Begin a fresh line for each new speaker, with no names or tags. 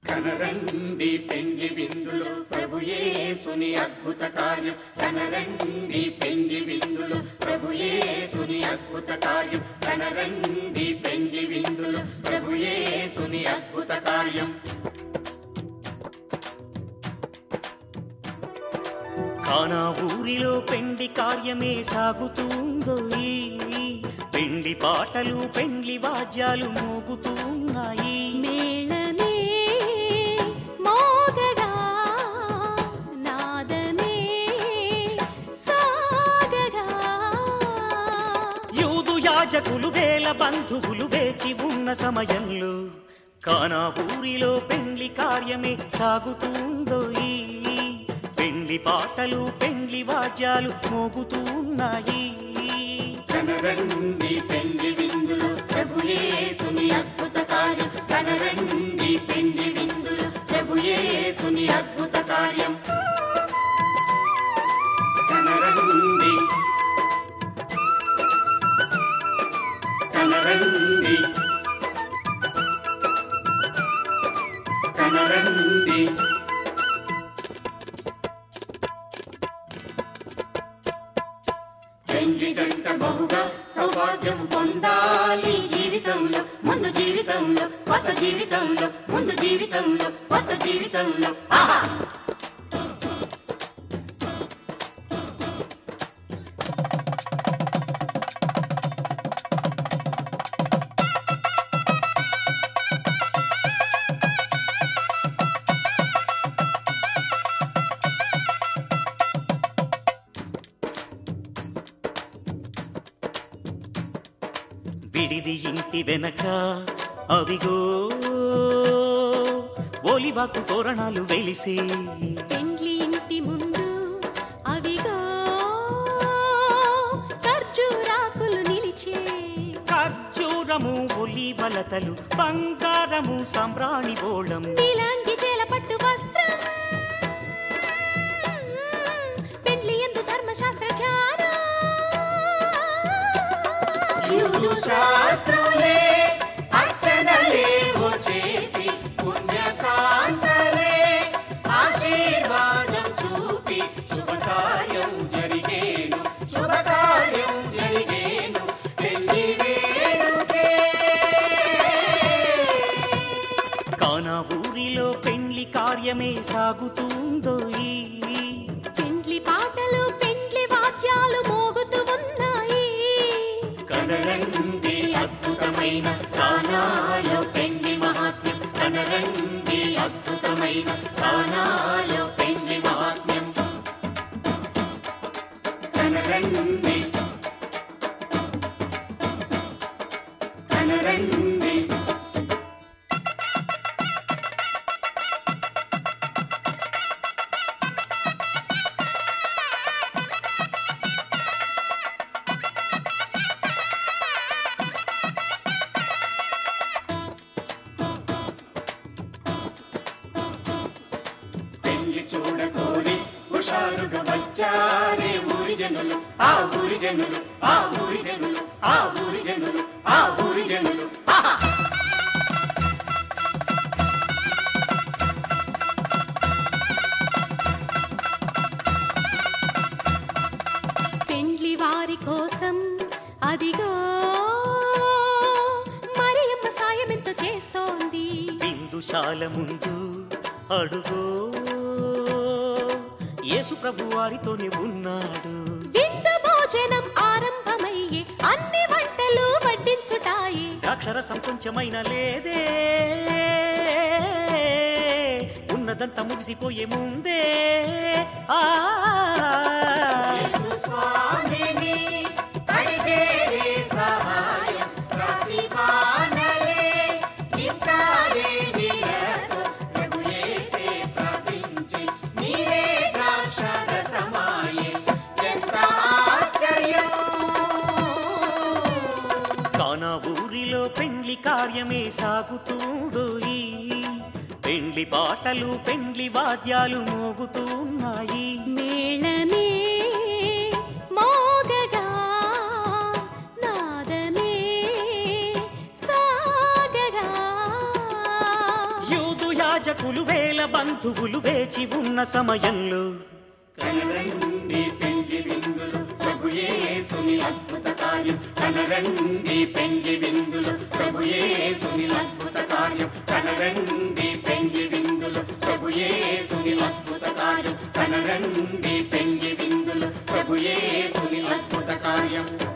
కనరండి పెండ్లి విందులో ప్రభు యేసుని అద్భుత కార్యం కనరండి పెండ్లి విందులో ప్రభు యేసుని అద్భుత కార్యం కనరండి పెండ్లి విందులో ప్రభు యేసుని అద్భుత కార్యం
కానా ఊరిలో పెండ్లి కార్యమే సాగుతుందో ఈ పెండ్లి పాటలు పెండ్లి వాద్యాలు మోగుతున్నాయి
మేళమే మోగగా నాదమే సాగగా
యూదు యాజకులు వేల బంధువులు వేచి ఉన్న సమయంలో కానా ఊరిలో పెండ్లి కార్యమే సాగుతుందో ఈ పెండ్లి పాటలు పెండ్లి వాద్యాలు మోగుతున్నాయి
కనరండి పెండ్లి విందులో ప్రభు యేసుని అద్భుత కార్యం కనరండి పెండ్లి విందులో ప్రభు యేసుని అద్భుత కార్యం కనరండి కనరండి కనరండి పెండ్లి జంట బహుగా సౌభాగ్యం పొందాలి జీవితంలో ముందు జీవితంలో కొత్త జీవితంలో ముందు జీవితంలో కొత్త జీవితంలో ఆహా
విడిది ఇంటి వెనక అవిగో ఒలివాకు తోరణాలు వెలిసే
పెండ్లి ఇంటి ముందు అవిగో ఖర్జూరాకులు నిలిచే
ఖర్జూరము ఒలివలతలు బంగారము సాంబ్రాణి బోళం
నీలాంగి చేలపట్టు వస్త్రం పెండ్లి ఎందు ధర్మశాస్త్ర ధ్యానం
యూదు శాస్త్రులే అర్చనలేవో చేసి పుణ్యకాంతలే ఆశీర్వాదం చూపి శుభకార్యం జరిగేను శుభకార్యం జరిగేను పెళ్లి వేడుకే
కానా ఊరిలో పెండ్లి కార్యమే సాగుతుందో ఈ
పెండ్లి పాటలు పెండ్లి వాద్యాలు మోగుతూ ఉన్నాయి
కనరండి అద్భుతమైన కానాలో పెండ్లి మహాత్మ్యం కనరండి అద్భుతమైన కానాలో పెండ్లి మహాత్మ్యం కనరండి కనరండి పెళ్లి చూడకోరి హుషారుగా వచ్చారే ఊరి జనులు ఆ ఊరి జనులు ఆ ఊరి జనులు ఆ ఊరి జనులు ఆ ఊరి జనులు ఆహా!
పెండ్లి వారి కోసం అదిగో మరియమ్మ సాయం ఎంతో చేస్తోంది
బిందుశాల ముందు అడుగో యేసు ప్రభు వారితోనే ఉన్నాడు
విందు భోజనం ఆరంభమయ్యే అన్ని వంటలు వడ్డించుటాయి
ద్రాక్షరసం కొంచెమైన లేదే ఉన్నదంతా ముగిసిపోయే ముందే ఆ
స్వామిని అడిగేరే సహాయం ప్రతిమానలే నింపారే నీరతో ప్రభు యేసే ప్రార్థించి నీరే ద్రాక్షరసమాయే ఎంత ఆశ్చర్యం
కానా ఊరిలో పెండ్లి కార్యమే సాగుతుందో ఈ పెండ్లి పాటలు పెండ్లి వాద్యాలు మోగుతున్నాయి
మేళమే మోగగా నాదమే సాగగా
యాజకులు వేల బంధువులు వేచి ఉన్న సమయంలో
కనరండి పెండి విందులు ప్రభు యేసుని అద్భుత కార్యం కనరండి పెండి విందులు ప్రభు యేసుని అద్భుత కార్యం కనరండి పెండి విందులు ప్రభు యేసుని అద్భుత కార్యం కనరండి పెండి విందులు ప్రభు యేసుని అద్భుత కార్యం